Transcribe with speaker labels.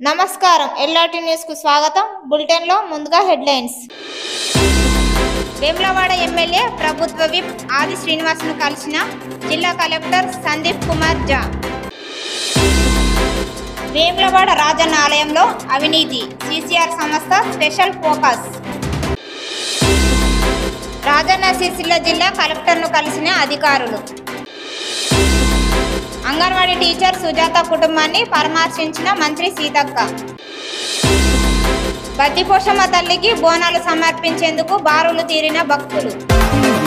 Speaker 1: నమస్కారం LRT news కు స్వాగతం బులెటిన్ లో ముందుగా హెడ్లైన్స్ వేములవాడ ఎమ్మెల్యే ప్రభుత్వ విప్ ఆది శ్రీనివాసును కలిసిన జిల్లా కలెక్టర్ సందీప్ కుమార్ జా వేములవాడ రాజన్న ఆలయంలో అవినీతి సిసిఆర్ సంస్థ స్పెషల్ ఫోకస్ రాజన్న సిరిసిల్ల జిల్లా కలెక్టర్ను కలిసిన అధికారులు అంగన్వాడీ టీచర్ సుజాత కుటుంబాన్ని పరామర్శించిన మంత్రి సీతక్క బద్దిపోషమ్మ తల్లికి బోనాలు సమర్పించేందుకు బారులు తీరిన భక్తులు